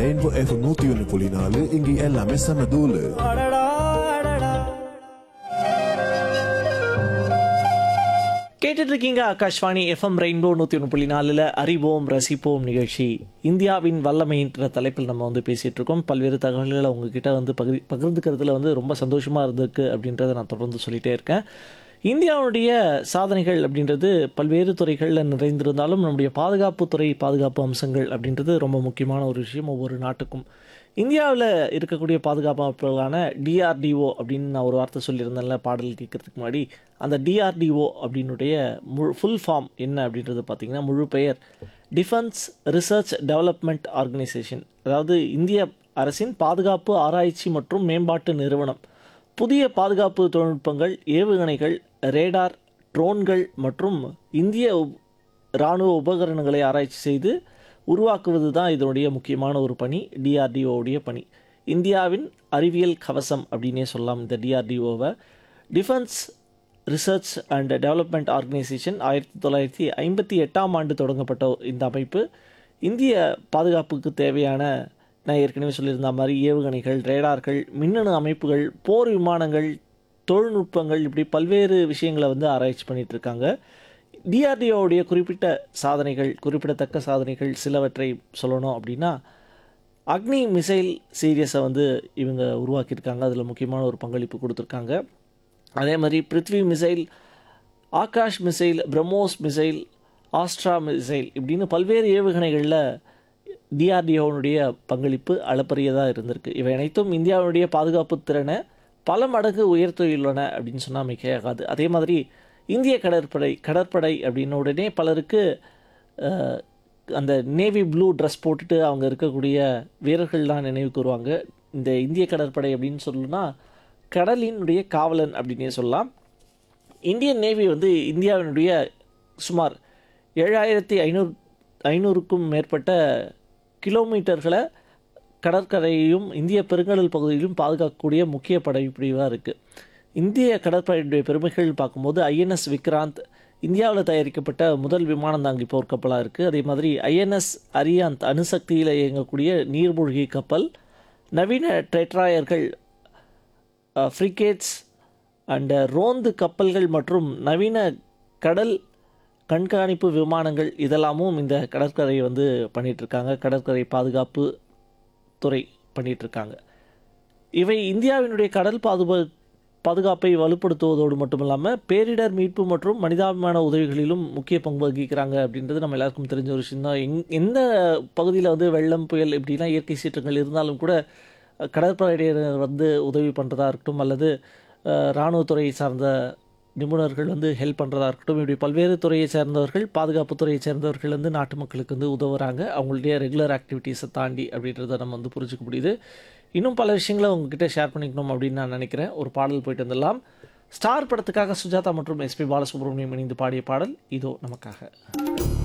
rainbow F நூத்தி ஒன்னு புள்ளி நாலு இங்க எல்லாமே செம தூளு கேட்டுட்டு இருக்கீங்க ஆகாஷ்வாணி எஃப்எம் ரெயின்போ நூற்றி ஒன்று புள்ளி நாலில் அறிவோம் ரசிப்போம் நிகழ்ச்சி இந்தியாவின் வல்லமைன்ற தலைப்பில் நம்ம வந்து பேசிகிட்டு இருக்கோம் பல்வேறு தகவல்களை உங்ககிட்ட வந்து பகிர் பகிர்ந்துக்கிறதுல வந்து ரொம்ப சந்தோஷமாக இருந்திருக்கு அப்படின்றத நான் தொடர்ந்து சொல்லிகிட்டே இருக்கேன் இந்தியாவுடைய சாதனைகள் அப்படின்றது பல்வேறு துறைகளில் நிறைந்திருந்தாலும் நம்முடைய பாதுகாப்புத்துறை பாதுகாப்பு அம்சங்கள் அப்படின்றது ரொம்ப முக்கியமான ஒரு விஷயம் ஒவ்வொரு நாட்டுக்கும் இந்தியாவில் இருக்கக்கூடிய பாதுகாப்பு அமைப்புகளான டிஆர்டிஓ அப்படின்னு நான் ஒரு வார்த்தை சொல்லியிருந்தேன்ல பாடல் கேட்கறதுக்கு முன்னாடி அந்த டிஆர்டிஓ அப்படின்னுடைய முழு ஃபுல் ஃபார்ம் என்ன அப்படின்றது பார்த்திங்கன்னா முழு பெயர் டிஃபென்ஸ் ரிசர்ச் டெவலப்மெண்ட் ஆர்கனைசேஷன் அதாவது இந்திய அரசின் பாதுகாப்பு ஆராய்ச்சி மற்றும் மேம்பாட்டு நிறுவனம் புதிய பாதுகாப்பு தொழில்நுட்பங்கள் ஏவுகணைகள் ரேடார் ட்ரோன்கள் மற்றும் இந்திய உப்- இராணுவ உபகரணங்களை ஆராய்ச்சி செய்து உருவாக்குவது தான் இதனுடைய முக்கியமான ஒரு பணி டிஆர்டிஓவுடைய பணி இந்தியாவின் அறிவியல் கவசம் அப்படின்னே சொல்லலாம் இந்த டிஆர்டிஓவை defence research and development organisation ஆயிரத்தி தொள்ளாயிரத்தி ஐம்பத்தி எட்டாம் ஆண்டு தொடங்கப்பட்ட இந்த அமைப்பு இந்திய பாதுகாப்புக்கு தேவையான நான் ஏற்கனவே சொல்லியிருந்த மாதிரி ஏவுகணைகள் ரேடார்கள் மின்னணு அமைப்புகள் போர் விமானங்கள் தொழில்நுட்பங்கள் இப்படி பல்வேறு விஷயங்களை வந்து ஆராய்ச்சி பண்ணிட்டு இருக்காங்க டிஆர்டிஓவுடைய குறிப்பிட்ட சாதனைகள் குறிப்பிடத்தக்க சாதனைகள் சிலவற்றை சொல்லணும் அப்படின்னா அக்னி மிசைல் சீரியஸை வந்து இவங்க உருவாக்கியிருக்காங்க அதில் முக்கியமான ஒரு பங்களிப்பு கொடுத்துருக்காங்க அதே மாதிரி Prithvi missile Akash missile BrahMos missile Astra missile இப்படின்னு பல்வேறு ஏவுகணைகளில் டிஆர்டிஓனுடைய பங்களிப்பு அளப்பரியதாக இருந்திருக்கு இவை அனைத்தும் இந்தியாவுடைய பாதுகாப்பு திறனை பல மடங்கு உயர்த்தியுள்ளன அப்படின்னு சொன்னால் மிகையாகாது அதே மாதிரி இந்திய கடற்படை கடற்படை அப்படின்ன உடனே பலருக்கு அஹ், அந்த நேவி ப்ளூ ட்ரெஸ் போட்டுட்டு அவங்க இருக்கக்கூடிய வீரர்கள்லாம் நினைவுக்கு வருவாங்க இந்த இந்திய கடற்படை அப்படின்னு சொல்லணும்னா கடலினுடைய காவலன் அப்படின்னே சொல்லலாம் இந்தியன் நேவி வந்து இந்தியாவினுடைய சுமார் ஏழாயிரத்தி ஐநூறு ஐநூறுக்கும் மேற்பட்ட கிலோமீட்டர்களை கடற்கரையையும் இந்திய பெருங்கடல் பகுதியிலும் பாதுகாக்கக்கூடிய முக்கிய படைப்பிரிவாக இருக்குது இந்திய கடற்படையுடைய பெருமைகள் பார்க்கும்போது ஐஎன்எஸ் விக்ராந்த் இந்தியாவில் தயாரிக்கப்பட்ட முதல் விமானம் தாங்கி போர்க்கப்பலாக இருக்குது அதே மாதிரி ஐஎன்எஸ் அரியாந்த் அணுசக்தியில் இயங்கக்கூடிய நீர்மூழ்கி கப்பல் நவீன டெட்ராயர்கள் ஃப்ரிகேட்ஸ் அண்ட் ரோந்து கப்பல்கள் மற்றும் நவீன கடல் கண்காணிப்பு விமானங்கள் இதெல்லாமும் இந்த கடற்கரை வந்து பண்ணிகிட்ருக்காங்க கடற்கரை பாதுகாப்பு துறை பண்ணிகிட்ருக்காங்க இவை இந்தியாவினுடைய கடல் பாதுகா பாதுகாப்பை வலுப்படுத்துவதோடு மட்டும் இல்லாமல் பேரிடர் மீட்பு மற்றும் மனிதாபிமான உதவிகளிலும் முக்கிய பங்கு வகிக்கிறாங்க அப்படின்றது நம்ம எல்லாருக்கும் தெரிஞ்ச ஒரு விஷயம் தான் எங் எந்த பகுதியில் வந்து வெள்ளம் புயல் இப்படிலாம் இயற்கை சீற்றங்கள் இருந்தாலும் கூட அஹ், கடற்படையினர் வந்து உதவி பண்ணுறதா இருக்கட்டும் அல்லது அஹ், இராணுவத்துறை சார்ந்த நிபுணர்கள் வந்து ஹெல்ப் பண்ணுறதா இருக்கட்டும் இப்படி பல்வேறு துறையை சேர்ந்தவர்கள் பாதுகாப்பு துறையை சேர்ந்தவர்கள் வந்து நாட்டு மக்களுக்கு வந்து உதவுறாங்க அவங்களுடைய ரெகுலர் ஆக்டிவிட்டீஸை தாண்டி அப்படின்றத நம்ம வந்து புரிஞ்சுக்க முடியுது இன்னும் பல விஷயங்களை உங்ககிட்ட ஷேர் பண்ணிக்கணும் அப்படின்னு நான் நினைக்கிறேன் ஒரு பாடல் போயிட்டு வந்துடலாம் ஸ்டார் படத்துக்காக சுஜாதா மற்றும் எஸ்பி பாலசுப்ரமணியம் இணைந்து பாடிய பாடல் இதோ நமக்காக